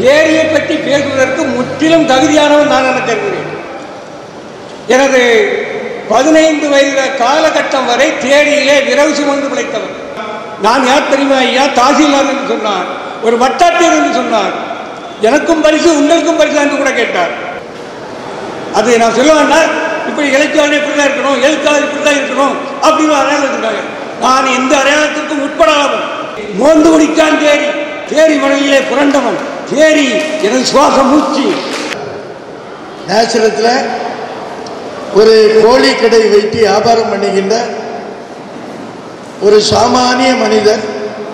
தேரியை பற்றி பேசுவதற்கு முற்றிலும் தகுதியானவன் நான் என கருதுகிறேன் எனது பதினைந்து வயது காலகட்டம் வரை தேரியிலே விரவு சுமந்து பிழைத்தவன் நான் யார் தெரியுமா ஐயா தாசில்தார் என்று சொன்னார் ஒரு வட்டாட்சியர் என்று சொன்னார் எனக்கும் பரிசு உங்களுக்கும் பரிசு என்று கூட கேட்டார் அது நான் சொல்ல வேண்டாம் இப்படி இலக்கியம் இப்படி தான் இருக்கணும் எழுத்தாளர் இப்படி தான் இருக்கணும் அப்படின்னு அடையாளம் வச்சிருக்காங்க நான் எந்த அடையாளத்திற்கும் உட்படாதவன் மோந்து குடிக்கான் தேரி தேரி மணலிலே புரண்டவன் தேரி எனது சுவாச மூச்சு நேசரத்தில் ஒரு கோழி கடை வைத்து வியாபாரம் பண்ணுகின்ற ஒரு சாமானிய மனிதர்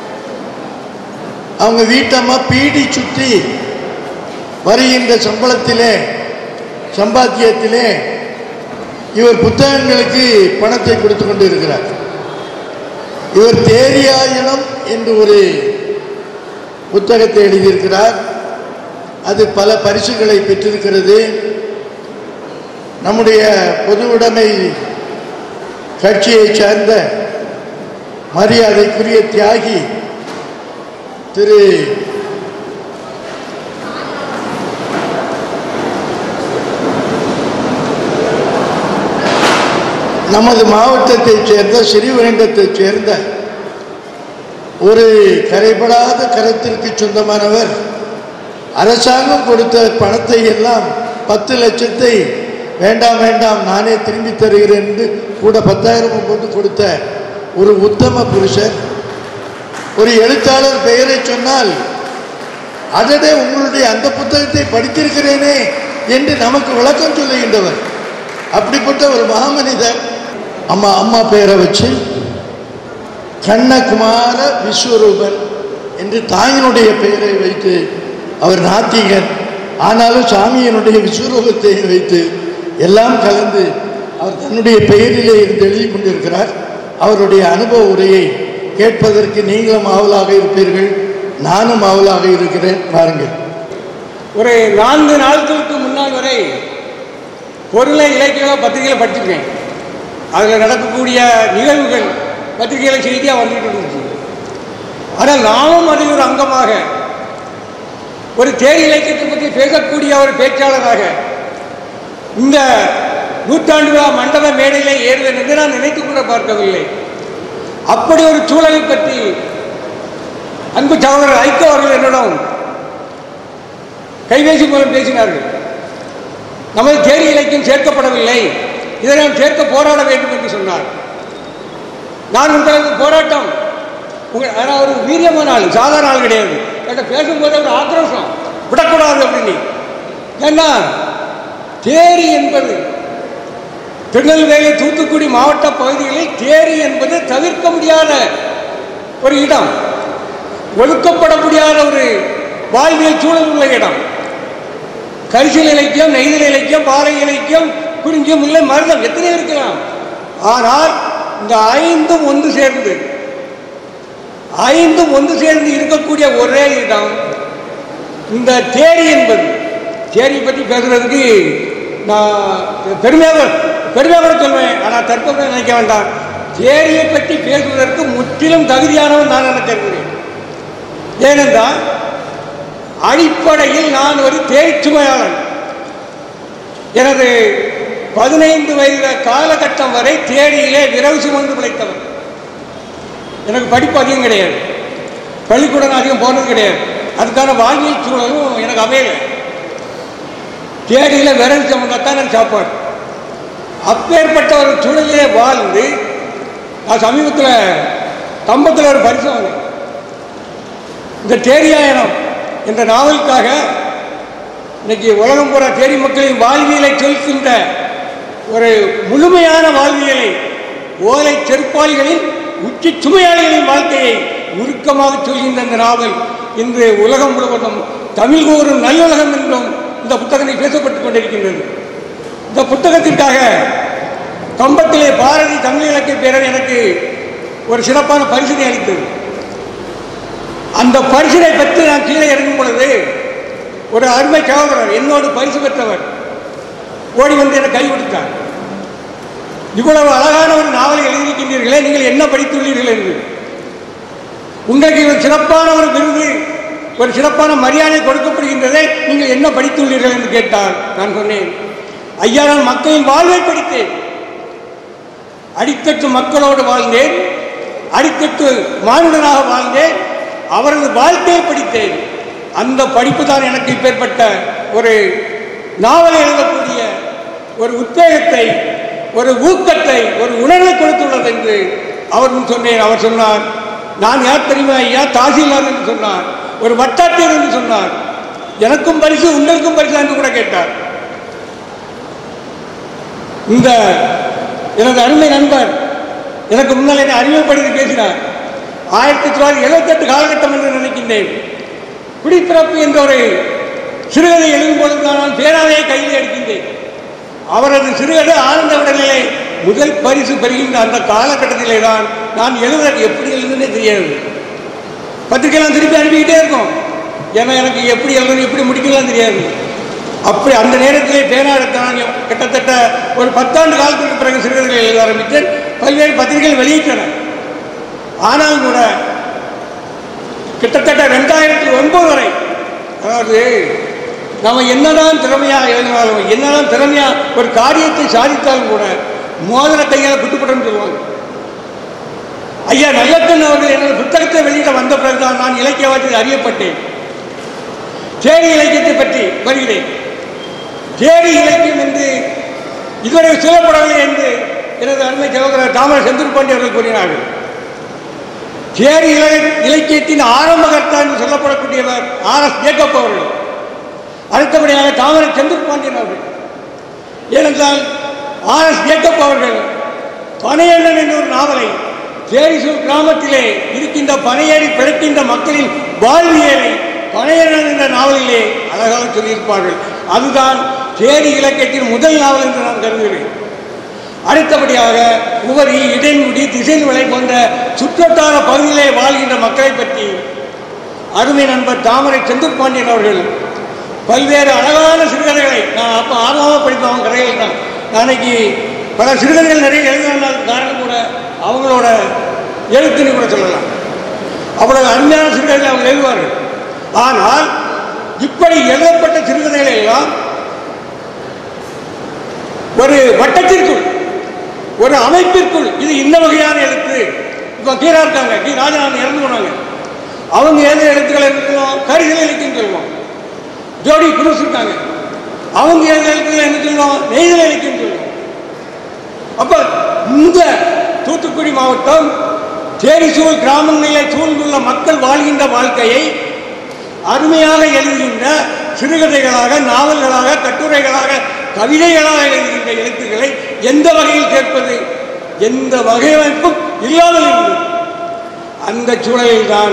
அவங்க வீட்டம்மா பீடி சுற்றி வருகின்ற சம்பளத்திலே சம்பாத்தியத்திலே இவர் புத்தகங்களுக்கு பணத்தை கொடுத்து கொண்டு இருக்கிறார் இவர் தேரியாயனம் என்று ஒரு புத்தகத்தை எழுதியிருக்கிறார் அது பல பரிசுகளை பெற்றிருக்கிறது நம்முடைய பொது உடைமை கட்சியைச் சேர்ந்த மரியாதைக்குரிய தியாகி திரு நமது மாவட்டத்தைச் சேர்ந்த ஸ்ரீவைண்டத்தைச் சேர்ந்த ஒரு கரைபடாத கரத்திற்கு சொந்தமானவர் அரசாங்கம் கொடுத்த பணத்தை எல்லாம் பத்து லட்சத்தை வேண்டாம் வேண்டாம் நானே திரும்பி தருகிறேன் என்று கூட பத்தாயிரம் போட்டு கொடுத்த ஒரு உத்தம புருஷர் ஒரு எழுத்தாளர் பெயரை சொன்னால் அடடே உங்களுடைய அந்த புத்தகத்தை படித்திருக்கிறேனே என்று நமக்கு விளக்கம் சொல்லுகின்றவர் அப்படிப்பட்ட ஒரு மாமனிதர் அம்மா அம்மா பெயரை வச்சு கண்ணகுமார விஸ்வரூபன் என்று தாயினுடைய பெயரை வைத்து அவர் நாத்திகன் ஆனாலும் சாமியினுடைய விஸ்வரூபத்தை வைத்து எல்லாம் கலந்து அவர் தன்னுடைய பெயரிலே இருந்து எழுதி கொண்டிருக்கிறார் அவருடைய அனுபவ உரையை கேட்பதற்கு நீங்களும் ஆவலாக இருப்பீர்கள் நானும் ஆவலாக இருக்கிறேன் பாருங்கள் ஒரு நான்கு நாட்களுக்கு முன்னால் வரை பொருளை இலக்கிய பத்திரிகையில் படிச்சிருக்கேன் அதில் நடக்கக்கூடிய நிகழ்வுகள் பத்திரிகையில் செய்தியாக வந்துட்டு இருந்துச்சு ஆனால் நாமும் அதில் ஒரு அங்கமாக ஒரு தேர் இலக்கியத்தை பற்றி பேசக்கூடிய ஒரு பேச்சாளராக இந்த நூற்றாண்டு விழா மண்டப மேடையிலே ஏறுவேன் என்று நான் நினைத்து கூட பார்க்கவில்லை அப்படி ஒரு சூழலை பற்றி அன்பு சகோதரர் ஐக்கோ அவர்கள் என்னிடம் கைபேசி மூலம் பேசினார்கள் நமது தேரி இலக்கியம் சேர்க்கப்படவில்லை இதை நாம் சேர்க்க போராட வேண்டும் என்று சொன்னார் நான் உங்களுக்கு போராட்டம் உங்கள் ஆனால் ஒரு வீரியமான ஆள் சாதாரண ஆள் கிடையாது என்கிட்ட பேசும்போது ஒரு ஆக்ரோஷம் விடக்கூடாது அப்படின்னு ஏன்னா தேரி என்பது திருநெல்வேலி தூத்துக்குடி மாவட்ட பகுதிகளில் தேரி என்பது தவிர்க்க முடியாத ஒரு இடம் ஒதுக்கப்பட முடியாத ஒரு வாழ்வியல் சூழல் உள்ள இடம் கரிசல் இலக்கியம் நெய்தல் இலக்கியம் பாறை இலக்கியம் குறிஞ்சி முல்லை மருதம் எத்தனை இருக்கலாம் ஆனால் இந்த ஐந்தும் ஒன்று சேர்ந்து ஐந்தும் ஒன்று சேர்ந்து இருக்கக்கூடிய ஒரே இடம் இந்த தேரி என்பது தேரியை பற்றி பேசுறதுக்கு நான் பெருமையாக பெருமையாக கூட சொல்வேன் ஆனால் தற்போது நினைக்க வேண்டாம் தேரியை பற்றி பேசுவதற்கு முற்றிலும் தகுதியானவன் நான் என கருதுகிறேன் ஏனென்றால் அடிப்படையில் நான் ஒரு தேய்ச்சுமையாளன் எனது பதினைந்து வயது காலகட்டம் வரை தேடியிலே விரவு சுமந்து பிழைத்தவன் எனக்கு படிப்பு அதிகம் கிடையாது பள்ளிக்கூடம் அதிகம் போனது கிடையாது அதுக்கான வாழ்வியல் சூழலும் எனக்கு அமையலை தேடியில் விரல் சுமந்தாத்தான் எனக்கு சாப்பாடு அப்பேற்பட்ட ஒரு சூழலிலே வாழ்ந்து நான் சமீபத்தில் கம்பத்தில் ஒரு பரிசு வாங்கினேன் இந்த தேரியாயனம் என்ற நாவலுக்காக இன்னைக்கு உலகம் பூரா தேரி மக்களின் வாழ்வியலை சொல்கின்ற ஒரு முழுமையான வாழ்வியலை ஓலை செருப்பாளிகளின் உச்சி சுமையாளிகளின் வாழ்க்கையை உருக்கமாக சொல்கின்ற இந்த நாவல் இன்று உலகம் முழுவதும் தமிழ் கூறும் நல்லுலகம் என்றும் இந்த புத்தகத்தில் பேசப்பட்டுக் கொண்டிருக்கின்றது இந்த புத்தகத்திற்காக கம்பத்திலே பாரதி தமிழ் இலக்கிய பேரவை எனக்கு ஒரு சிறப்பான பரிசினை அளித்தது அந்த பரிசினை பெற்று நான் கீழே இறங்கும் பொழுது ஒரு அருமை சகோதரர் என்னோடு பரிசு பெற்றவர் ஓடி வந்து என்னை கை கொடுத்தார் இவ்வளவு அழகான ஒரு நாவலை எழுதியிருக்கின்றீர்களே நீங்கள் என்ன படித்துள்ளீர்கள் என்று உங்களுக்கு ஒரு சிறப்பான ஒரு விருது ஒரு சிறப்பான மரியாதை கொடுக்கப்படுகின்றதை நீங்கள் என்ன படித்துள்ளீர்கள் என்று கேட்டார் நான் சொன்னேன் ஐயா நான் மக்களின் வாழ்வை படித்தேன் அடித்தட்டு மக்களோடு வாழ்ந்தேன் அடித்தட்டு மானுடனாக வாழ்ந்தேன் அவரது வாழ்க்கையை படித்தேன் அந்த படிப்பு தான் எனக்கு இப்பேற்பட்ட ஒரு நாவலை எழுதக்கூடிய ஒரு உத்வேகத்தை ஒரு ஊக்கத்தை ஒரு உணர்வை கொடுத்துள்ளது என்று அவரும் சொன்னேன் அவர் சொன்னார் நான் யார் தெரியுமா ஐயா தாசில்தார் என்று சொன்னார் ஒரு வட்டாட்சியர் என்று சொன்னார் எனக்கும் பரிசு உங்களுக்கும் பரிசு என்று கூட கேட்டார் இந்த எனது அருமை நண்பர் எனக்கு முன்னால் என்னை அறிமுகப்படுத்தி பேசினார் ஆயிரத்தி தொள்ளாயிரத்தி எழுபத்தெட்டு காலகட்டம் என்று நினைக்கின்றேன் குடிப்பிறப்பு என்ற ஒரு சிறுகதை எழுதும் பொழுது நான் பேராவையை கையில் எடுக்கின்றேன் அவரது சிறுகதை ஆனந்த விடலிலே முதல் பரிசு பெறுகின்ற அந்த காலகட்டத்திலே தான் நான் எழுத எப்படி எழுதுனே தெரியாது பத்திரிகைலாம் திருப்பி அனுப்பிக்கிட்டே இருக்கும் ஏன்னா எனக்கு எப்படி எழுதணும் எப்படி முடிக்கலாம் தெரியாது அப்படி அந்த நேரத்திலே பேனா எடுத்த நான் கிட்டத்தட்ட ஒரு பத்தாண்டு காலத்துக்கு பிறகு சிறுகதைகளை எழுத ஆரம்பித்தேன் பல்வேறு பத்திரிகைகள் வெளியிட்டன ஆனாலும் கூட கிட்டத்தட்ட ரெண்டாயிரத்தி ஒன்பது வரை அதாவது நம்ம என்னதான் திறமையாக எழுதினாலும் என்னதான் திறமையா ஒரு காரியத்தை சாதித்தாலும் கூட மோதிர கையால் குட்டுப்பட்டன்னு சொல்லுவாங்க ஐயா நல்லக்கண் அவர்கள் எனது புத்தகத்தை வெளியிட வந்த பிறகுதான் நான் இலக்கியவாதத்தில் அறியப்பட்டேன் சேரி இலக்கியத்தை பற்றி வருகிறேன் சேரி இலக்கியம் என்று இதுவரை சொல்லப்படவில்லை என்று எனது அருமை சகோதரர் தாமர செந்தூர் பாண்டி அவர்கள் கூறினார்கள் சேரி இல இலக்கியத்தின் ஆரம்பகர்த்தா என்று சொல்லப்படக்கூடியவர் ஆர் எஸ் ஜேக்கப் அவர்கள் அடுத்தபடியாக தாமர செந்தூர் பாண்டியன் அவர்கள் ஏனென்றால் ஆர் எஸ் ஜேக்கப் அவர்கள் பனையண்ணன் என்ற ஒரு நாவலை சேரிசூர் கிராமத்திலே இருக்கின்ற பனையேறி பிழைக்கின்ற மக்களின் வாழ்வியலை பனையண்ணன் என்ற நாவலிலே அழகாக சொல்லியிருப்பார்கள் அதுதான் சேரி இலக்கியத்தின் முதல் நாவல் என்று நான் கருதுகிறேன் அடுத்தபடியாக உவரி இடைமுடி திசைவிலை போன்ற சுற்றத்தார பகுதியிலே வாழ்கின்ற மக்களை பற்றி அருமை நண்பர் தாமரை செந்தூர் பாண்டியன் அவர்கள் பல்வேறு அழகான சிறுகதைகளை நான் அப்போ ஆர்வமாக படிப்பவன் கதைகள் தான் நாளைக்கு பல சிறுகதைகள் நிறைய எழுதினால் காரணம் கூட அவங்களோட எழுத்துன்னு கூட சொல்லலாம் அவ்வளவு அருமையான சிறுகதைகளை அவங்க எழுதுவார்கள் ஆனால் இப்படி எழுதப்பட்ட சிறுகதைகளை எல்லாம் ஒரு வட்டத்திற்குள் ஒரு அமைப்பிற்குள் இது இந்த வகையான எழுத்து இப்போ கீரா இருக்காங்க கீ ராஜானந்த் இறந்து போனாங்க அவங்க எழுதிய எழுத்துக்களை என்ன சொல்லுவோம் கரிசல் இலக்கியம் சொல்லுவோம் ஜோடி குருஸ் இருக்காங்க அவங்க எழுதிய எழுத்துக்களை என்ன சொல்லுவோம் நெய்தல் இலக்கியம் சொல்லுவோம் அப்ப இந்த தூத்துக்குடி மாவட்டம் தேரிசூழ் கிராமங்களில் சூழ்ந்துள்ள மக்கள் வாழ்கின்ற வாழ்க்கையை அருமையாக எழுதுகின்ற சிறுகதைகளாக நாவல்களாக கட்டுரைகளாக கவிதைகளாக எழுதுகின்ற எழுத்துக்களை எந்த வகையில் கேட்பது எந்த வகையமைப்பும் இல்லாமல் இருந்தது அந்த சூழலில் தான்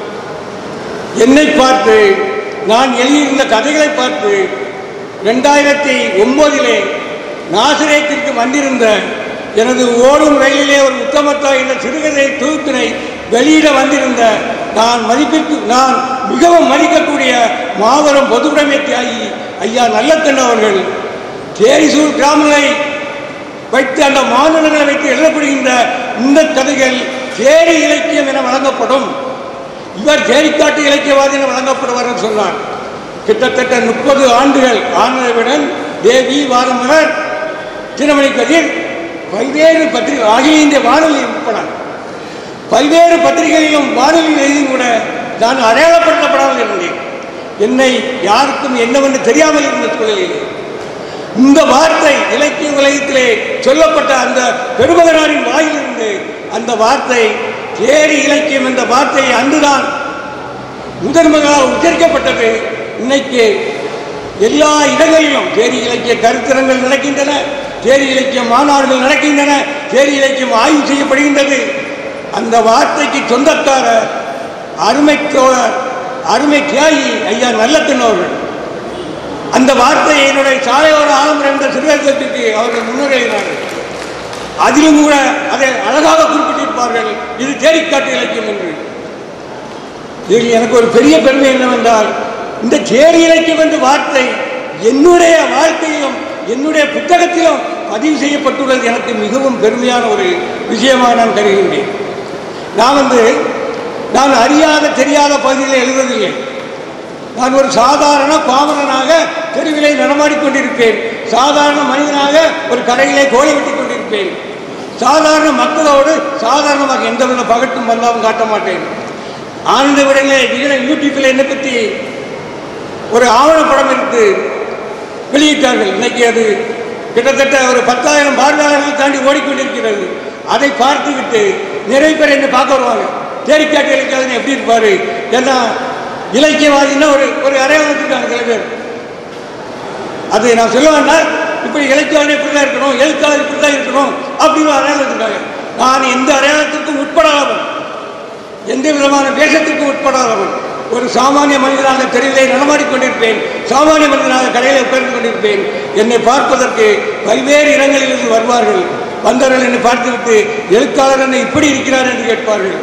என்னை பார்த்து நான் எழுதியிருந்த கதைகளை பார்த்து ரெண்டாயிரத்தி ஒன்பதிலே நாசிரியத்திற்கு வந்திருந்த எனது ஓடும் ரயிலிலே ஒரு உத்தமத்தா என்ற சிறுகதை தொகுப்பினை வெளியிட வந்திருந்த நான் மதிப்பிற்கு நான் மிகவும் மதிக்கக்கூடிய மாபெரும் பொதுவுடைமை தியாகி ஐயா நல்லக்கண்ண அவர்கள் தேரிசூர் கிராமங்களை வைத்து அந்த மாநிலங்களை வைத்து எழுதப்படுகின்ற இந்த கதைகள் சேரி இலக்கியம் என வழங்கப்படும் இவர் சேரிக்காட்டு இலக்கியவாதி என வழங்கப்படுவார் என்று சொன்னார் கிட்டத்தட்ட முப்பது ஆண்டுகள் ஆனந்தவிடன் தேவி வாரமலர் சின்னமணி கதிர் பல்வேறு பத்திரிகை அகில இந்திய வானொலி உட்பட பல்வேறு பத்திரிகைகளிலும் வானொலியில் எழுதியும் கூட நான் அடையாளப்படுத்தப்படாமல் இருந்தேன் என்னை யாருக்கும் என்னவென்று தெரியாமல் இருந்த சூழலில் இந்த வார்த்தை இலக்கிய உலகத்திலே சொல்லப்பட்ட அந்த பெருமகனாரின் வாயிலிருந்து அந்த வார்த்தை தேரி இலக்கியம் என்ற வார்த்தை அன்றுதான் முதன் முதலாக உச்சரிக்கப்பட்டது இன்னைக்கு எல்லா இடங்களிலும் தேரி இலக்கிய கருத்தரங்கள் நடக்கின்றன தேரி இலக்கிய மாநாடுகள் நடக்கின்றன தேரி இலக்கியம் ஆய்வு செய்யப்படுகின்றது அந்த வார்த்தைக்கு சொந்தக்காரர் அருமை தோழர் அருமை தியாகி ஐயா நல்லக்கண்ணவர்கள் அந்த வார்த்தையை என்னுடைய சாலையோர ஆலம்பரம் என்ற சிறுவத்திற்கு அவர்கள் முன்னுரையினார்கள் அதிலும் கூட அதை அழகாக குறிப்பிட்டிருப்பார்கள் இது தேடிக்காட்டு இலக்கியம் என்று இதில் எனக்கு ஒரு பெரிய பெருமை என்னவென்றால் இந்த சேரி இலக்கியம் என்ற வார்த்தை என்னுடைய வாழ்க்கையிலும் என்னுடைய புத்தகத்திலும் பதிவு செய்யப்பட்டுள்ளது எனக்கு மிகவும் பெருமையான ஒரு விஷயமாக நான் கருதுகின்றேன் நான் வந்து நான் அறியாத தெரியாத பகுதியில் எழுதுவதில்லை நான் ஒரு சாதாரண பாமரனாக தெருவிலே நடமாடிக் கொண்டிருப்பேன் சாதாரண மனிதனாக ஒரு கடையிலே கோழி வெட்டிக் கொண்டிருப்பேன் சாதாரண மக்களோடு சாதாரணமாக எந்தவித பகட்டும் வந்தாலும் காட்ட மாட்டேன் ஆனந்த விடங்களே விகட யூடியூப்பில் என்னை பற்றி ஒரு ஆவணப்படம் எடுத்து வெளியிட்டார்கள் இன்னைக்கு அது கிட்டத்தட்ட ஒரு பத்தாயிரம் பார்வையாளர்கள் தாண்டி ஓடிக்கொண்டிருக்கிறது அதை பார்த்துவிட்டு நிறைய பேர் என்னை பார்க்க வருவாங்க தேரிக்காட்டு இலக்கியம் எப்படி இருப்பாரு ஏன்னா இலக்கியவாதின்னா ஒரு ஒரு அடையாளம் வச்சுருக்காங்க சில பேர் அது நான் சொல்ல வேண்டாம் இப்படி இலக்கியவாதி இப்படி தான் இருக்கணும் எழுத்தாளர் இப்படி தான் இருக்கணும் அப்படின்னு ஒரு அடையாளம் வச்சுருக்காங்க நான் எந்த அடையாளத்திற்கும் உட்படாதவன் எந்த விதமான வேஷத்திற்கும் உட்படாதவன் ஒரு சாமானிய மனிதனாக தெருவிலே நடமாடிக் கொண்டிருப்பேன் சாமானிய மனிதனாக கடையில் உட்கார்ந்து கொண்டிருப்பேன் என்னை பார்ப்பதற்கு பல்வேறு இடங்களில் இருந்து வருவார்கள் வந்தவர்கள் என்னை பார்த்துவிட்டு எழுத்தாளர் என்னை இப்படி இருக்கிறார் என்று கேட்பார்கள்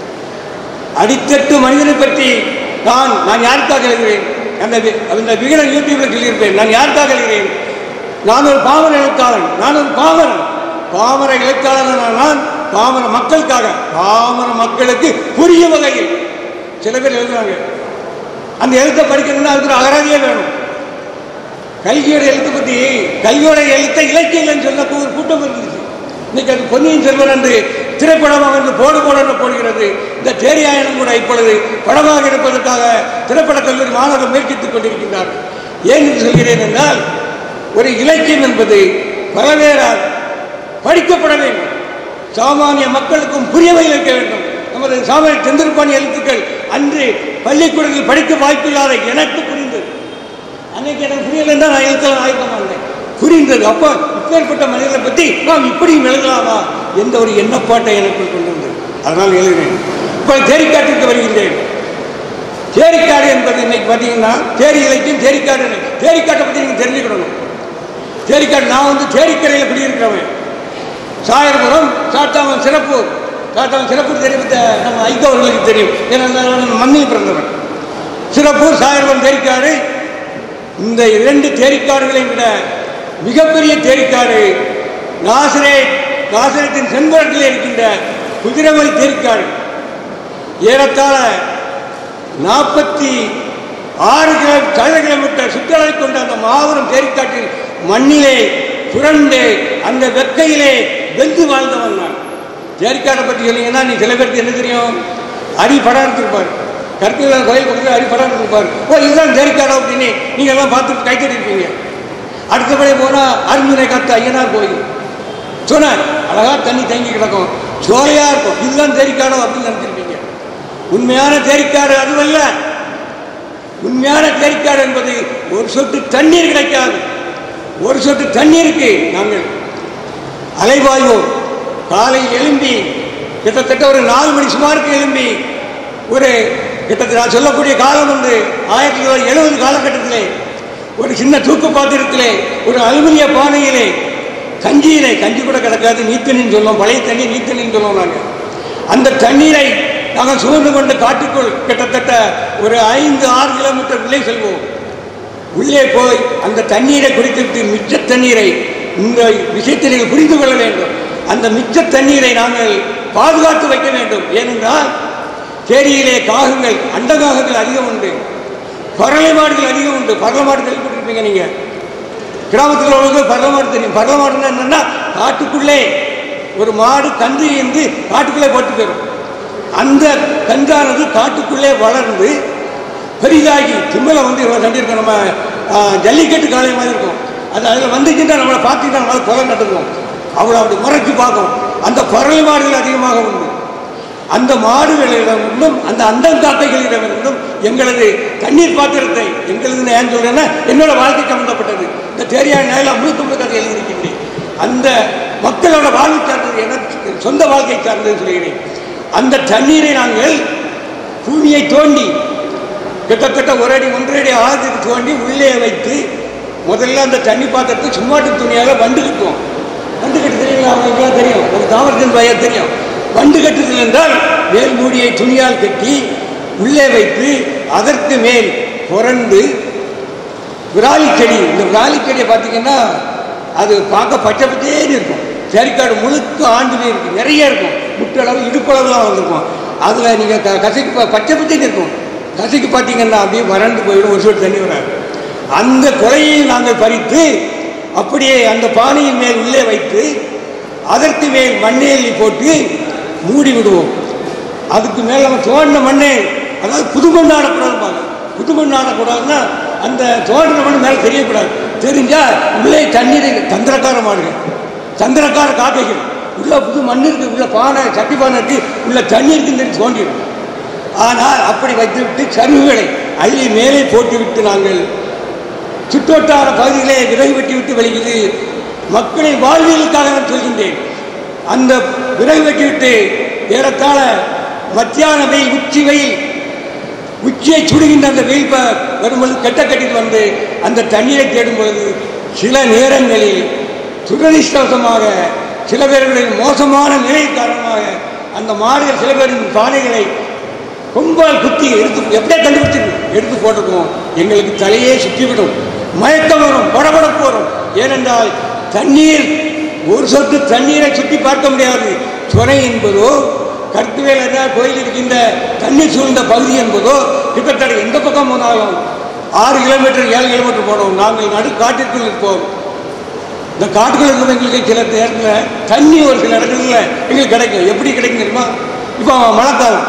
அடித்தட்டு மனிதனை பற்றி நான் நான் யாருக்காக எழுதுகிறேன் அந்த வி- அந்த விகடன் யூடியூப்ல சொல்லியிருப்பேன் நான் யாருக்காக எழுதுகிறேன் நான் ஒரு பாமர எழுத்தாளன் நான் ஒரு பாமரன் பாமர எழுத்தாளன் நான் பாமர மக்களுக்காக பாமர மக்களுக்கு புரிய வகையில் சில பேர் எழுதுறாங்க அந்த எழுத்தை படிக்கணும்னா அதுக்கு ஒரு அகராதியே வேணும் கல்வியோட எழுத்தை பற்றி கல்வியோட எழுத்தை இலக்கியங்கள்னு சொன்ன ஒரு கூட்டம் இருந்துச்சு இன்னைக்கு அது பொன்னியின் செல்வன் என்று திரைப்படமாக என்று போடு போட போடுகிறது இந்த தேரியாயனம் கூட இப்பொழுது படமாக இருப்பதற்காக திரைப்பட கல்லூரி மாணவர்கள் முயற்சித்துக் கொண்டிருக்கின்றார்கள் ஏன் என்று சொல்கிறேன் என்றால் ஒரு இலக்கியம் என்பது பலவேறால் படிக்கப்பட வேண்டும் சாமானிய மக்களுக்கும் புரியவை இருக்க வேண்டும் நமது சாமானிய செந்திருப்பாணி எழுத்துக்கள் அன்று பள்ளிக்கூடத்தில் படிக்க வாய்ப்பில்லாத எனக்கு புரிந்தது அன்னைக்கு எனக்கு புரியலைன்னா நான் எழுத்தலாம் ஆய்க்க மாட்டேன் புரிந்தது அப்போ இப்பேற்பட்ட மனிதர்களை பற்றி நாம் இப்படியும் எழுதலாமா எந்த ஒரு எண்ணப்பாட்டை எனக்குள் கொண்டு வந்தது அதனால் எழுதினேன் இப்போ தேரிக்காட்டிற்கு வருகின்றேன் தேரிக்காடு என்பது இன்னைக்கு பார்த்தீங்கன்னா தேரி இலக்கியம் தேரிக்காடு தேரிக்காட்டை பற்றி நீங்கள் தெரிஞ்சுக்கணும் தேரிக்காடு நான் வந்து தேரிக்கரையில் குடியிருக்கிறவன் சாயர்புரம் சாத்தாமன் சிறப்பூர் சாத்தாமன் சிறப்பூர் தெரிவித்த நம்ம ஐக்கோ அவர்களுக்கு தெரியும் ஏன்னா நான் மண்ணில் பிறந்தவன் சிறப்பூர் சாயர்புரம் தேரிக்காடு இந்த இரண்டு தேரிக்காடுகளை விட மிகப்பெரிய தேரிக்காடு நாசிரேட் நாசிரத்தின் செண்பரத்தில் இருக்கின்ற குதிரைமலை தேரிக்காடு ஏறத்தாழ நாற்பத்தி ஆறு கிலோ சதுர கிலோமீட்டர் சுற்றளவை கொண்ட அந்த மாபெரும் தேரிக்காட்டில் மண்ணிலே புரண்டு அந்த வெக்கையிலே வெந்து வாழ்ந்தவன் நான் தேரிக்காட்டை பற்றி சொன்னீங்கன்னா நீ சில பேருக்கு என்ன தெரியும் அடி படம் எடுத்திருப்பார் கற்பிதா கோயில் பக்கத்தில் அடி படம் எடுத்திருப்பார் ஓ இதுதான் தேரிக்காடா அப்படின்னு நீங்கள் எல்லாம் பார்த்து கைத்தட்டிருப்பீங்க அடுத்தபடி போனால் அருந்துரை காத்த ஐயனார் கோயில் சொன்னார் அழகா தண்ணி தேங்கி கிடக்கும் சோலையா இருக்கும் இதுதான் தேரிக்காடோ அப்படின்னு நினைச்சிருப்பீங்க உண்மையான தேரிக்காடு அதுவல்ல உண்மையான தேரிக்காடு என்பது ஒரு சொட்டு தண்ணீர் கிடைக்காது ஒரு சொட்டு தண்ணீருக்கு நாங்கள் அலைவாய்வோம் காலை எழும்பி கிட்டத்தட்ட ஒரு நாலு மணி சுமாருக்கு எழும்பி ஒரு கிட்டத்தட்ட நான் சொல்லக்கூடிய காலம் வந்து ஆயிரத்தி தொள்ளாயிரத்தி எழுபது காலகட்டத்திலே ஒரு சின்ன தூக்கு பாத்திரத்திலே ஒரு அலுமினிய பானையிலே கஞ்சியிலே கஞ்சி கூட கிடக்காது நீத்தண்ணின்னு சொல்லுவோம் பழைய தண்ணி நீத்தண்ணின்னு சொல்லுவோம் நாங்கள் அந்த தண்ணீரை நாங்கள் சுமந்து கொண்டு காட்டுக்குள் கிட்டத்தட்ட ஒரு ஐந்து ஆறு கிலோமீட்டர் உள்ளே செல்வோம் உள்ளே போய் அந்த தண்ணீரை குடித்துவிட்டு மிச்ச தண்ணீரை இந்த விஷயத்தை நீங்கள் புரிந்து கொள்ள வேண்டும் அந்த மிச்ச தண்ணீரை நாங்கள் பாதுகாத்து வைக்க வேண்டும் ஏனென்றால் தேரியிலே காகங்கள் அண்டகாகங்கள் அதிகம் உண்டு பரளை மாடுகள் அதிகம் உண்டு பரள மாடு கேள்விப்பட்டிருப்பீங்க நீங்க கிராமத்தில் உள்ளவங்க பரள மாடு தெரியும் பரள மாடுன்னா என்னன்னா காட்டுக்குள்ளே ஒரு மாடு கன்று இருந்து காட்டுக்குள்ளே போட்டு போயிடும் அந்த கன்றானது காட்டுக்குள்ளே வளர்ந்து பெரிதாகி திம்மலை வந்து இவ்வளோ கண்டிருக்கோம் நம்ம ஆ, ஜல்லிக்கட்டு காளை மாதிரி இருக்கும் அது அதில் வந்துச்சுன்னா நம்மளை பார்த்துக்கிட்டா நம்மளால் கொலை நட்டுருவோம் அவ்வளோ அப்படி முறைச்சு பார்க்கும் அந்த பறவை மாடுகள் அதிகமாக உண்டு அந்த மாடுகளிடமிருந்தும் அந்த அண்டங்காட்டைகளிடமிருந்தும் எங்களது தண்ணீர் பாத்திரத்தை எங்களது ஏன் சொல்றேன்னா என்னோட வாழ்க்கை சம்பந்தப்பட்டது இந்த தேரியா நேரில் முழுக்க முழுக்க அதை எழுதியிருக்கின்றேன் அந்த மக்களோட வாழ்க்கை சார்ந்தது எனக்கு சொந்த வாழ்க்கை சார்ந்தது சொல்கிறேன் அந்த தண்ணீரை நாங்கள் பூமியை தோண்டி கிட்டத்தட்ட ஒரு அடி ஒன்றரை அடி ஆழத்துக்கு தோண்டி உள்ளே வைத்து முதல்ல அந்த தண்ணி பாத்திரத்தை சும்மாட்டு துணியால் வண்டு கட்டுவோம் வண்டு கட்டு தெரியுங்களா அவங்களுக்குலாம் தெரியும் ஒரு தாமரத்தின் பையன் தெரியும் வண்டு கட்டுதல் என்றால் மேல் மூடியை துணியால் கட்டி உள்ளே வைத்து அதற்கு மேல் புரண்டு விராலி செடி இந்த விராலி செடியை பார்த்தீங்கன்னா அது பார்க்க பச்சை பச்சேன்னு இருக்கும் செரிக்காடு முழுக்க ஆண்டுமே இருக்கும் நிறைய இருக்கும் முட்டளவு இடுப்பளவுலாம் வந்திருக்கும் அதில் நீங்கள் க கசக்கி ப- பச்சை பச்சைன்னு இருக்கும் கசைக்கு பார்த்தீங்கன்னா அப்படியே வறண்டு போயிடும் ஒரு சொட்டு தண்ணி வராது அந்த கொலையை நாங்கள் பறித்து அப்படியே அந்த பானையின் மேல் உள்ளே வைத்து அதற்கு மேல் மண்ணேலி போட்டு மூடி விடுவோம் அதுக்கு மேல் நம்ம தோண்டின மண்ணே அதாவது புது மண் ஆடக்கூடாதுப்பாங்க புது மண் ஆடக்கூடாதுன்னா அந்த தோண்டின மண் மேலே தெரியக்கூடாது தெரிஞ்சா உள்ளே தண்ணீர் தந்திரக்கார மாடுகள் தந்திரக்கார காக்கைகள் உள்ள புது மண் இருக்கு உள்ள பானை சட்டி பானை இருக்கு உள்ள தண்ணி இருக்குன்னு தெரிஞ்சு தோண்டிடும் ஆனால் அப்படி வைத்துவிட்டு சருகுகளை அதில் மேலே போட்டுவிட்டு நாங்கள் சுற்றுவட்டார பகுதிகளே விதை வெட்டி விட்டு வெளிக்குது மக்களின் வாழ்வியலுக்காக நான் சொல்கின்றேன் அந்த விதை வெட்டிவிட்டு ஏறத்தாழ மத்தியான வெயில் உச்சி வெயில் உச்சியை சுடுகின்ற அந்த வெயில் ப- வரும்பொழுது கெட்ட கட்டிட்டு வந்து அந்த தண்ணீரை தேடும் பொழுது சில நேரங்களில் துரதிர்ஷ்டவசமாக சில பேர்களின் மோசமான நிலை காரணமாக அந்த மாடுகள் சில பேரின் பானைகளை கொம்பால் குத்தி எடுத்து எப்படியே கண்டுபிடிச்சு எடுத்து போட்டுக்குவோம் எங்களுக்கு தலையே சுற்றிவிடும் மயக்கம் வரும் படபடப்பு வரும் ஏனென்றால் தண்ணீர் ஒரு சொட்டு தண்ணீரை சுற்றி பார்க்க முடியாது துறை என்பதோ கற்குவேல் என்ன கோயில் இருக்கின்ற தண்ணீர் சூழ்ந்த பகுதி என்பதோ கிட்டத்தட்ட எந்த பக்கம் போனாலும் ஆறு கிலோமீட்டர் ஏழு கிலோமீட்டர் போனோம் நாங்கள் நடு காட்டிற்குள் இருப்போம் இந்த காட்டுக்குள்ள இருக்கிறவங்களுக்கு சில நேரத்தில் தண்ணி ஒரு சில இடங்கள்ல எங்களுக்கு கிடைக்கும் எப்படி கிடைக்கும் தெரியுமா இப்போ மழைக்காலம்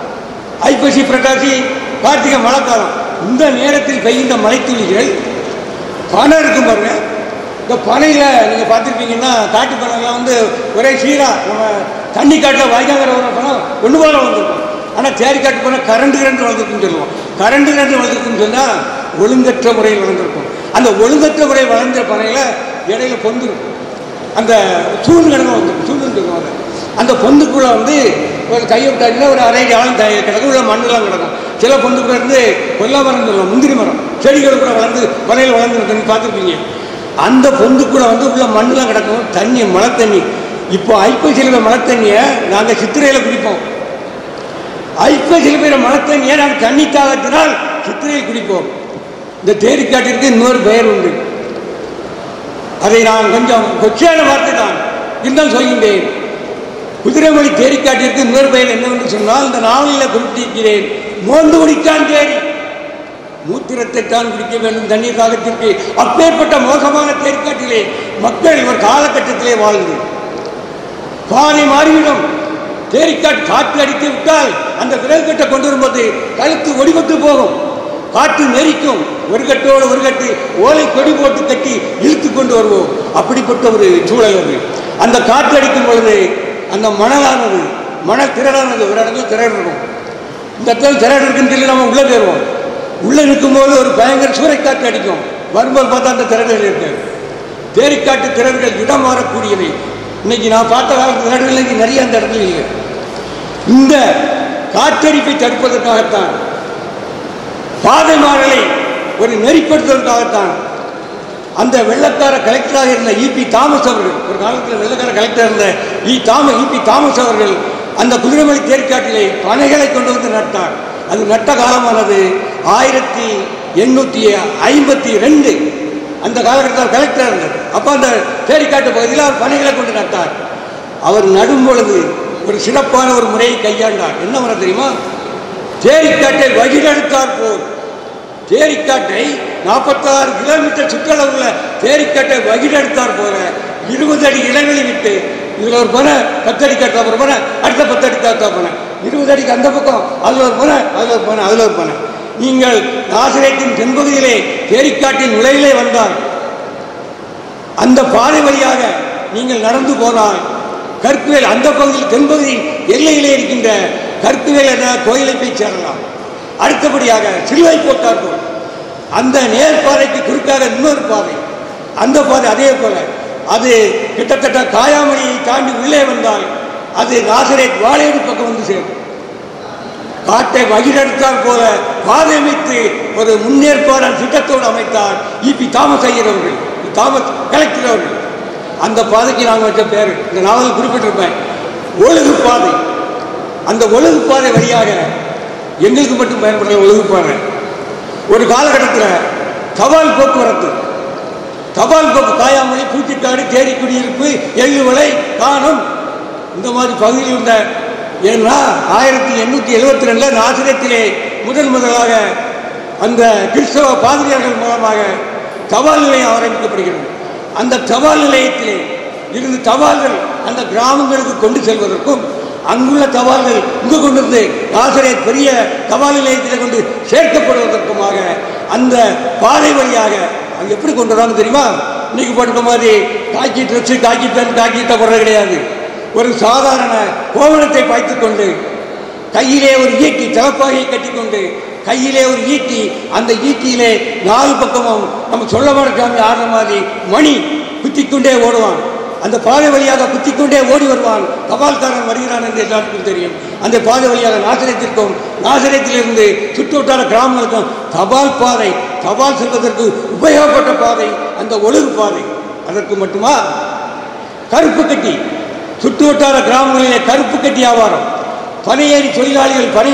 ஐப்பசி புரட்டாசி கார்த்திகை மழைக்காலம் இந்த நேரத்தில் பெய்கின்ற மழைத்துளிகள் பனை இருக்கும் பாருங்க இந்த பனையில் நீங்கள் பார்த்துருப்பீங்கன்னா காட்டு பனைலாம் வந்து ஒரே சீராக நம்ம தண்ணி காட்டில் வாய்க்காங்கிற ஒரு பணம் ஒன்று போல வந்திருக்கும் ஆனால் தேடி காட்டு பணம் கரண்டு கரண்டு வளர்ந்துருக்குன்னு சொல்லுவோம் கரண்டு கரண்டு வளர்ந்துருக்குன்னு சொன்னால் ஒழுங்கற்ற முறையில் வளர்ந்துருக்கும் அந்த ஒழுங்கற்ற முறையில் வளர்ந்த பனையில் இடையில பொந்து இருக்கும் அந்த சூழ் கிடங்கு வந்து சூழ்னு சொல்லுவாங்க அந்த பொந்துக்குள்ளே வந்து ஒரு கையை விட்டாச்சுன்னா ஒரு அரை ஆளும் தை கிடக்கும் உள்ள மண்ணெல்லாம் கிடக்கும் சில பொந்துக்குள்ள இருந்து கொல்லா மரம் சொல்லுவோம் முந்திரி மரம் செடிகள் கூட வளர்ந்து வலையில் வளர்ந்து இருக்குன்னு பார்த்துருப்பீங்க அந்த பொந்துக்குள்ள வந்து உள்ள மண்ணெல்லாம் கிடக்கும் தண்ணி மழை தண்ணி இப்போ ஐப்பசியில் மழை தண்ணியை நாங்கள் சித்திரையில் குடிப்போம் ஐப்பசியில் பெய்கிற மழை தண்ணியை நாங்கள் தண்ணி தாகத்தினால் சித்திரையில் குடிப்போம் இந்த தேரிக்காட்டிற்கு இன்னொரு பெயர் உண்டு அதை நான் கொஞ்சம் கொச்சையான வார்த்தை தான் இருந்தால் சொல்கின்றேன் குதிரைமொழி தேரிக்காட்டிற்கு இன்னொரு பெயர் என்னவென்று சொன்னால் இந்த நாவலில் குறிப்பிட்டிருக்கிறேன் மோந்து குடித்தான் தேரி மூத்திரத்தை தான் குடிக்க வேண்டும் தண்ணீர் தாகத்திற்கு அப்பேற்பட்ட மோசமான தேர்க்காட்டிலே மக்கள் ஒரு காலகட்டத்திலே வாழ்ந்து பாதை மாறிவிடும் தேரிக்காட் காற்று அடித்து விட்டால் அந்த விரல் கட்டை கொண்டு வரும்போது கழுத்து ஒடிபட்டு போகும் காற்று நெரிக்கும் ஒரு கட்டோடு ஒரு கட்டு ஓலை கொடி போட்டு கட்டி இழுத்து கொண்டு வருவோம் அப்படிப்பட்ட ஒரு சூழல் அது அந்த காற்று அடிக்கும் பொழுது அந்த மணலானது மணல் திரளானது ஒரு இடத்துல திரள் இருக்கும் இந்த இடத்துல திரள் இருக்குன்னு சொல்லி நம்ம உள்ளே போயிடுவோம் உள்ளே நிற்கும்போது ஒரு பயங்கர சூறைக்காற்று அடிக்கும் வரும்போது பார்த்தா அந்த திரள்கள் இருக்காது தேரிக்காட்டு திரள்கள் இடம் மாறக்கூடியவை இன்னைக்கு நான் பார்த்த காலத்து திரள்கள் இன்னைக்கு நிறைய அந்த இடத்துல இல்லை இந்த காற்றடிப்பை தடுப்பதற்காகத்தான் பாதை மாறலை ஒரு நெறிப்படுத்துவதற்காகத்தான் அந்த வெள்ளக்கார கலெக்டராக இருந்த இபி தாமஸ் அவர்கள் ஒரு காலத்தில் வெள்ளக்கார கலெக்டர் இருந்த இ தாம இபி தாமஸ் அவர்கள் அந்த குதிரைமலை தேர்க்காட்டிலே பனைகளை கொண்டு வந்து நட்டார் அது நட்ட காலமானது ஆயிரத்தி எண்ணூற்றி ஐம்பத்தி ரெண்டு அந்த காலகட்டத்தில் கலெக்டர் இருந்தார் அப்போ அந்த தேரிக்காட்டு பகுதியில் அவர் பனைகளை கொண்டு நட்டார் அவர் நடும் பொழுது ஒரு சிறப்பான ஒரு முறையை கையாண்டார் என்ன முறை தெரியுமா தேரிக்காட்டை வகிடெடுத்தார் போல் தேரிக்காட்டை நாற்பத்தாறு கிலோமீட்டர் சுற்றளவுள்ள தேரிக்காட்டை வகிடெடுத்தார் போல இருபது அடி இடைவெளி விட்டு இதில் ஒரு பனை பத்தடி காட்டா ஒரு பனை அடுத்த பத்தடி காத்தா பனை இருபது அடிக்கு அந்த பக்கம் அதில் ஒரு பனை அதில் ஒரு பனை அதில் ஒரு பனை நீங்கள் நாசிரியத்தின் தென்பகுதியிலே தேரிக்காட்டின் நுழையிலே வந்தால் அந்த பாதை வழியாக நீங்கள் நடந்து போனால் கற்குவேல் அந்த பகுதியில் தென்பகுதியில் எல்லையிலே இருக்கின்ற கற்குவேல் என்ற கோயிலை போய் சேரலாம் அடுத்தபடியாக சிலுவை போட்டார் போல் அந்த நேர் பாதைக்கு குறுக்காக இன்னொரு பாதை அந்த பாதை அதே போல அது கிட்டத்தட்ட காயாமணியை தாண்டி உள்ளே வந்தால் அது நாசரேத் வாழையடி பக்கம் வந்து சேரும் காட்டை வகிரெடுத்தார் போல பாதை அமைத்து ஒரு முன்னேற்பாடான திட்டத்தோடு அமைத்தார் இபி தாமஸ் ஐயர் அவர்கள் தாமஸ் கலெக்டர் அவர்கள் அந்த பாதைக்கு நாங்கள் வச்ச பேர் இந்த நாவல் குறிப்பிட்டிருப்பேன் ஒழுகு பாதை அந்த ஒழுகு பாதை வழியாக எங்களுக்கு மட்டும் பயன்படுற ஒழுகு பாதை ஒரு காலகட்டத்தில் தபால் போக்குவரத்து தபால் போக்கு காயாமொழி பூச்சிக்காடு தேடி குடியிருப்பு எள்ளுவலை காணும் இந்த மாதிரி பகுதியில் இருந்த ஏன்னா ஆயிரத்தி எண்ணூற்றி எழுபத்தி ரெண்டில் நாசிரத்திலே முதன் முதலாக அந்த கிறிஸ்தவ பாதிரியார்கள் மூலமாக தபால் நிலையம் ஆரம்பிக்கப்படுகிறது அந்த தபால் நிலையத்திலே இருந்து தபால்கள் அந்த கிராமங்களுக்கு கொண்டு செல்வதற்கும் அங்குள்ள தபால்கள் இங்கு கொண்டு வந்து ஆசிரியர் பெரிய தபால் நிலையத்தில் கொண்டு சேர்க்கப்படுவதற்குமாக அந்த பாதை வழியாக அது எப்படி கொண்டு வராங்க தெரியுமா இன்னைக்கு போட்ட மாதிரி காக்கி ட்ரெஸ்ஸு காக்கி பேண்ட் காக்கி போடுறது கிடையாது ஒரு சாதாரண கோவணத்தை பாய்த்துக் கொண்டு கையிலே ஒரு ஈட்டி தலப்பாகையை கட்டிக்கொண்டு கையிலே ஒரு ஈட்டி அந்த ஈட்டியிலே நாலு பக்கமும் நம்ம சொல்ல மாட்டாமி ஆடுற மாதிரி மணி குத்திக்கொண்டே ஓடுவான் அந்த பாதை வழியாக குத்திக்கொண்டே ஓடி வருவான் தபால்காரன் வருகிறான் என்று எல்லாருக்கும் தெரியும் அந்த பாதை வழியாக நாசிரியத்திற்கும் நாசிரியத்திலிருந்து சுற்றுவட்டார கிராமங்களுக்கும் தபால் பாதை தபால் செல்வதற்கு உபயோகப்பட்ட பாதை அந்த ஒழுகு பாதை அதற்கு மட்டுமா கருப்பு கட்டி சுற்றுவட்டார கிராமங்களிலே கருப்பு கட்டி வியாபாரம் பனையேறி தொழிலாளிகள் பனை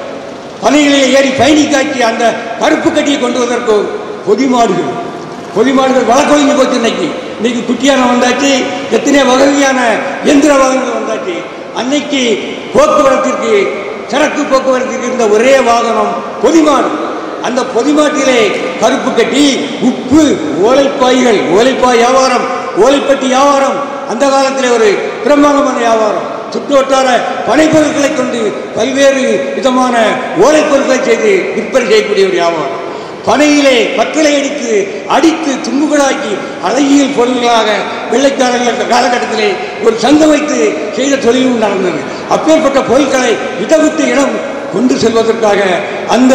பனைகளில் ஏறி பயணி காட்டி அந்த கருப்பு கட்டியை கொண்டு வதற்கு பொதிமாடுகள் பொதிமாடுகள் வழக்கொழிஞ்சு போச்சு இன்னைக்கு இன்னைக்கு குட்டியானம் வந்தாச்சு எத்தனை வகையான எந்திர வாகனங்கள் வந்தாச்சு அன்னைக்கு போக்குவரத்திற்கு சரக்கு போக்குவரத்திற்கு இருந்த ஒரே வாகனம் பொதிமாடு அந்த பொதிமாட்டிலே கருப்பு கட்டி உப்பு ஓலைப்பாய்கள் ஓலைப்பாய் வியாபாரம் ஓலைப்பட்டி வியாபாரம் அந்த காலத்திலே ஒரு பிரம்மாண்டமான வியாபாரம் சுற்று வட்டார பனைப்பொருட்களை கொண்டு பல்வேறு விதமான ஓலைப் பொருட்களை செய்து விற்பனை செய்யக்கூடிய ஒரு வியாபாரம் பனையிலே பத்தலை அடித்து அடித்து தும்புகளாக்கி அழகியல் பொருள்களாக வெள்ளைக்காரர்கள் அந்த காலகட்டத்திலே ஒரு சங்கம் வைத்து செய்த தொழிலும் நடந்தது அப்பேற்பட்ட பொருட்களை இடவிட்டு இடம் கொண்டு செல்வதற்காக அந்த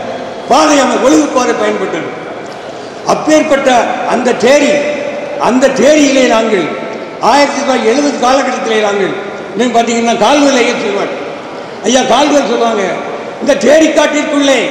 பாதை அந்த ஒழுங்கு பாதை பயன்பட்டது அப்பேற்பட்ட அந்த தேரி அந்த தேரியிலே நாங்கள் ஆயிரத்தி தொள்ளாயிரத்தி எழுபது காலகட்டத்திலே நாங்கள் நீங்கள் பார்த்தீங்கன்னா கால்வெல் ஐயா சொல்வார் ஐயா கால்வெல் சொல்லுவாங்க இந்த தேரிக்காட்டிற்குள்ளே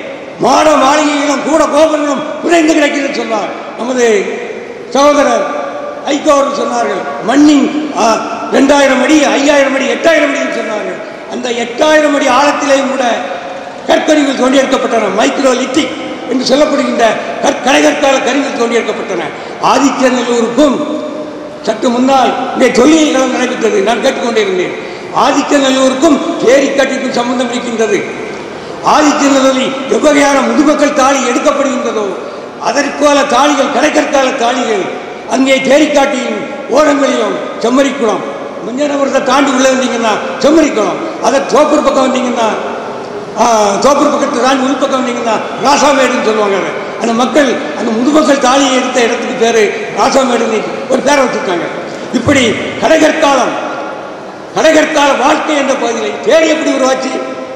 மாட மாளிகைகளும் கூட கோபுரங்களும் குறைந்து கிடக்கிறது சொன்னார் நமது சகோதரர் ஐகோ அவர்கள் சொன்னார்கள் மண்ணின் ஆ, ரெண்டாயிரம் அடி ஐயாயிரம் அடி எட்டாயிரம் அடி சொன்னார்கள் அந்த எட்டாயிரம் அடி ஆழத்திலேயும் கூட கற்கருவிகள் தோண்டியெடுக்கப்பட்டன மைக்ரோ லித்திக் என்று சொல்லப்படுகின்ற கற்கரைகற்கால கருவிகள் தோண்டியெடுக்கப்பட்டன ஆதித்யநல்லூருக்கும் சற்று முன்னால் இங்கே தொழில் களம் நடைபெற்றது நான் கேட்டுக்கொண்டிருந்தேன் ஆதித்யநல்லூருக்கும் தேரிக்காட்டிற்கும் சம்பந்தம் இருக்கின்றது ஆதித்யநல்லூரில் எவ்வகையான முதுமக்கள் தாலி எடுக்கப்படுகின்றதோ அதற்கால தாலிகள் கடைக்கற்கால தாலிகள் அங்கே தேரிக்காட்டியின் ஓரங்களிலும் செம்மறிக்குளம் மஞ்சனபுரத்தை தாண்டி உள்ள வந்தீங்கன்னா செம்மறிக்குளம் அதை தோப்பூர் பக்கம் வந்தீங்கன்னா ஆ, தோப்பூர் பக்கத்தை தாண்டி உள் பக்கம் வந்தீங்கன்னா ராசாமேடுன்னு சொல்லுவாங்க அதை. அந்த மக்கள் அந்த முதுமக்கள் தாலியை எடுத்த இடத்துக்கு பேர் ராசாமேடுன்னு ஒரு பேரை வச்சிருக்காங்க இப்படி கடைகற்காலம் கடைகற்கால வாழ்க்கை என்ற பகுதியில் தேர் எப்படி உருவாச்சு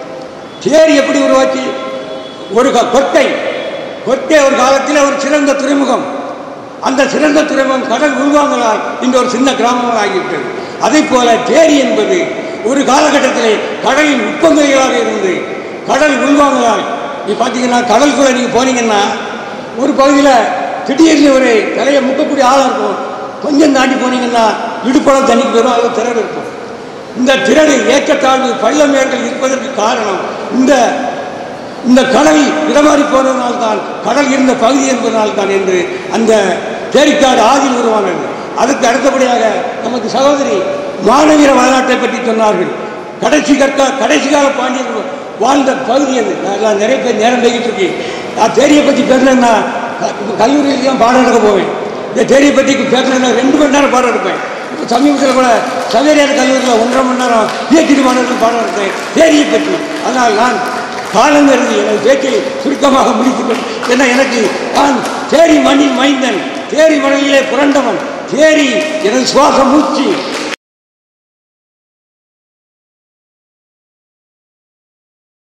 தேர் எப்படி உருவாச்சு ஒரு க- கொற்கை கொற்கை ஒரு காலத்தில் ஒரு சிறந்த துறைமுகம் அந்த சிறந்த துறைமுகம் கடல் உள்வாங்கலால் இன்று ஒரு சின்ன கிராமமாக ஆகிவிட்டது அதே போல தேரி என்பது ஒரு காலகட்டத்திலே கடலின் உப்பங்கரைகளாக இருந்து கடல் உள்வாங்கலால் நீ பார்த்தீங்கன்னா கடலுக்குள்ள நீங்கள் போனீங்கன்னா ஒரு பகுதியில் திடீர்னு ஒரு தலையை முக்கக்கூடிய ஆளாக இருக்கும் கொஞ்சம் தாண்டி போனீங்கன்னா இடுப்பளம் தண்ணிக்கு போயிடும் அது திறன் இருக்கும் இந்த திரடு ஏற்றத்தாழ்வு பள்ளமேடுகள் இருப்பதற்கு காரணம் இந்த இந்த கடல் இடமாறி போனதனால்தான் கடல் இருந்த பகுதி என்பதனால்தான் என்று அந்த தேரிக்காடு ஆதில் உருவானது அதுக்கு அடுத்தபடியாக நமக்கு சகோதரி மாநகர வரலாற்றை பற்றி சொன்னார்கள் கடைசி கற்கா கடைசி கால பாண்டியர்கள் வாழ்ந்த பகுதி அது நான் எல்லாம் நிறைய பேர் நேரம் பேசிட்டு இருக்கேன் நான் தேரியை பற்றி பேசுறேன்னா கல்லூரியில் தான் பாடம் எடுக்க போவேன் இந்த தேரியை பற்றி பேசுறேன்னா ரெண்டு மணி நேரம் பாடம் எடுப்பேன் இப்போ சமீபத்தில் கூட சவேரியார் கல்லூரியில் ஒன்றரை மணி நேரம் பிஹெச்டி மாணவர்கள் பாடம் எடுத்தேன் தேரியை பற்றி ஆனால் நான் காலம் கருதி எனது பேச்சை சுருக்கமாக முடித்துக்கொள் ஏன்னா எனக்கு நான் தேரி மண்ணின் மைந்தன் தேரி மணலிலே புரண்டவன் தேரி எனது சுவாச மூச்சு